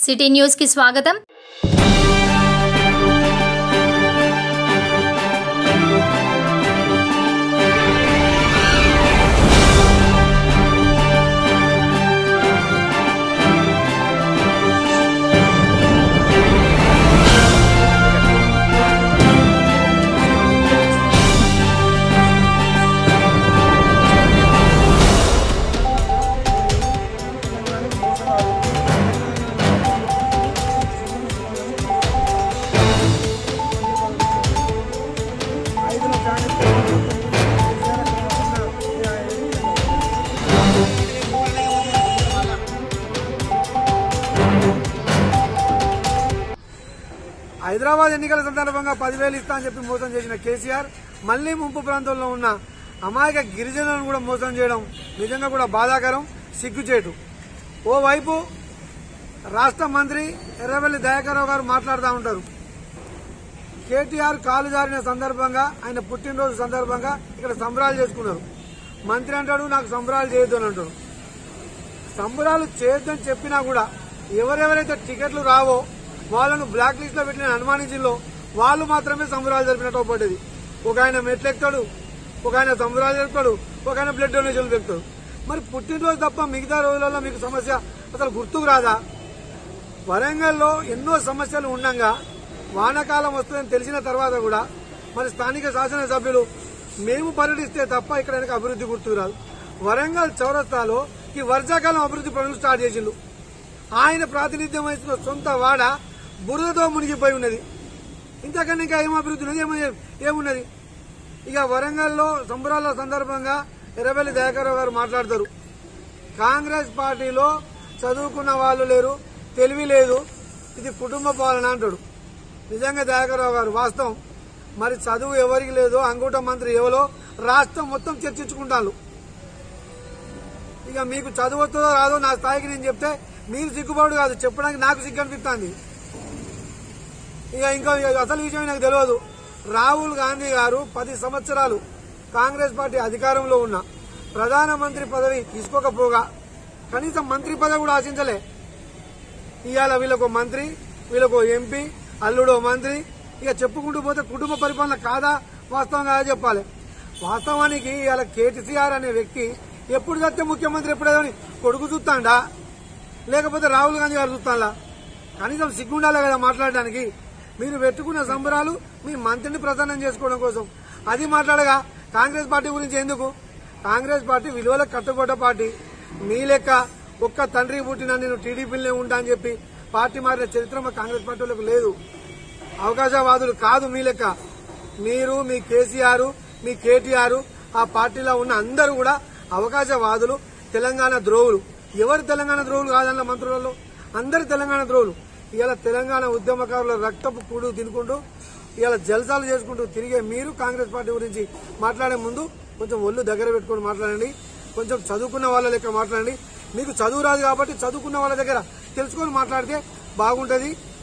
city news కి స్వాగతం హైదరాబాద్ ఎన్నికల సందర్భంగా పదివేలు ఇస్తా అని చెప్పి మోసం చేసిన కేసీఆర్ మళ్లీ ముంపు ప్రాంతంలో ఉన్న అమాయక గిరిజనులను కూడా మోసం చేయడం నిజంగా కూడా బాధాకరం సిగ్గుచేటు ఓవైపు రాష్ట్ర మంత్రి ఎర్రవెల్లి దయాకర్రావు గారు మాట్లాడుతూ ఉంటారు కేటీఆర్ కాలు జారిన సందర్భంగా ఆయన పుట్టినరోజు సందర్భంగా ఇక్కడ సంబరాలు చేసుకున్నారు మంత్రి అంటాడు నాకు సంబరాలు చేయొద్దు అని అంటాడు సంబరాలు చేయొద్దని చెప్పినా కూడా ఎవరెవరైతే టికెట్లు రావో వాళ్ళను బ్లాక్ లిస్ట్ లో పెట్టిన అనుమానించిందో వాళ్ళు మాత్రమే సంబరాలు జరిపినట్టు పడ్డది ఒక ఆయన మెట్లెక్తాడు ఒక ఆయన సంబరాలు జరుపుతాడు ఒక ఆయన బ్లడ్ డొనేషన్ పెడతాడు మరి పుట్టినరోజు తప్ప మిగతా రోజులలో మీకు సమస్య అసలు గుర్తుకు రాదా వరంగల్లో ఎన్నో సమస్యలు ఉండగా వానాకాలం వస్తుందని తెలిసిన తర్వాత కూడా మరి స్థానిక శాసనసభ్యులు మేము పర్యటిస్తే తప్ప ఇక్కడ ఆయనకు అభివృద్ధి గుర్తుకు రాదు వరంగల్ చౌరస్తాలో ఈ వర్షాకాలం అభివృద్ధి పనులు స్టార్ట్ చేసిండు ఆయన ప్రాతినిధ్యం వహిస్తున్న సొంత వాడ బురదతో మునిగిపోయి ఉన్నది ఇంతకన్నా ఇంకా ఏం అభివృద్ధి ఉన్నది ఏమ- ఏమున్నది ఇక వరంగల్లో సంబరాల సందర్భంగా ఎర్రబెల్లి దయాకర్రావు గారు మాట్లాడతారు కాంగ్రెస్ పార్టీలో చదువుకున్న వాళ్ళు లేరు తెలివి లేదు ఇది కుటుంబ పాలన అంటాడు నిజంగా దయాకర్రావు గారు వాస్తవం మరి చదువు ఎవరికి లేదో అంగూట మంత్రి ఎవరో రాష్ట్రం మొత్తం చర్చించుకుంటారు ఇక మీకు చదువు వస్తుందో రాదో నా స్థాయికి నేను చెప్తే మీరు సిగ్గుపడు కాదు చెప్పడానికి నాకు సిగ్గు అనిపిస్తుంది ఇక ఇంకా ఇక అసలు విషయం నాకు తెలియదు రాహుల్ గాంధీ గారు పది సంవత్సరాలు కాంగ్రెస్ పార్టీ అధికారంలో ఉన్న ప్రధానమంత్రి పదవి తీసుకోకపోగా కనీసం మంత్రి పదవి కూడా ఆశించలే ఇవాళ వీళ్ళకు మంత్రి వీళ్ళకు ఎంపీ అల్లుడో మంత్రి ఇక చెప్పుకుంటూ పోతే కుటుంబ పరిపాలన కాదా వాస్తవం కాదా చెప్పాలి వాస్తవానికి ఇవాళ కేటీసీఆర్ అనే వ్యక్తి ఎప్పుడు చస్తే ముఖ్యమంత్రి ఎప్పుడేదో అని కొడుకు చూస్తాడా లేకపోతే రాహుల్ గాంధీ గారు చూస్తాడా కనీసం సిగ్గుండాలి కదా మాట్లాడడానికి మీరు పెట్టుకున్న సంబరాలు మీ మంత్రిని ప్రసన్నం చేసుకోవడం కోసం అది మాట్లాడగా కాంగ్రెస్ పార్టీ గురించి ఎందుకు కాంగ్రెస్ పార్టీ విలువలకు కట్టుబడ్డ పార్టీ మీ లెక్క ఒక్క తండ్రి పుట్టిన నేను టీడీపీలోనే ఉంటా అని చెప్పి పార్టీ మారిన చరిత్ర మా కాంగ్రెస్ పార్టీలకు లేదు అవకాశవాదులు కాదు మీ లెక్క మీరు మీ కేసీఆర్ మీ కేటీఆర్ ఆ పార్టీలో ఉన్న అందరూ కూడా అవకాశవాదులు తెలంగాణ ద్రోవులు ఎవరు తెలంగాణ ద్రోవులు కాదన్న మంత్రులలో అందరు తెలంగాణ ద్రోవులు ఇవాళ తెలంగాణ ఉద్యమకారుల రక్తపు కూడు తినుకుంటూ ఇవాళ జల్సాలు చేసుకుంటూ తిరిగే మీరు కాంగ్రెస్ పార్టీ గురించి మాట్లాడే ముందు కొంచెం ఒళ్ళు దగ్గర పెట్టుకొని మాట్లాడండి కొంచెం చదువుకున్న వాళ్ళ లెక్క మాట్లాడండి మీకు చదువు రాదు కాబట్టి చదువుకున్న వాళ్ళ దగ్గర తెలుసుకొని మాట్లాడితే బాగుంటది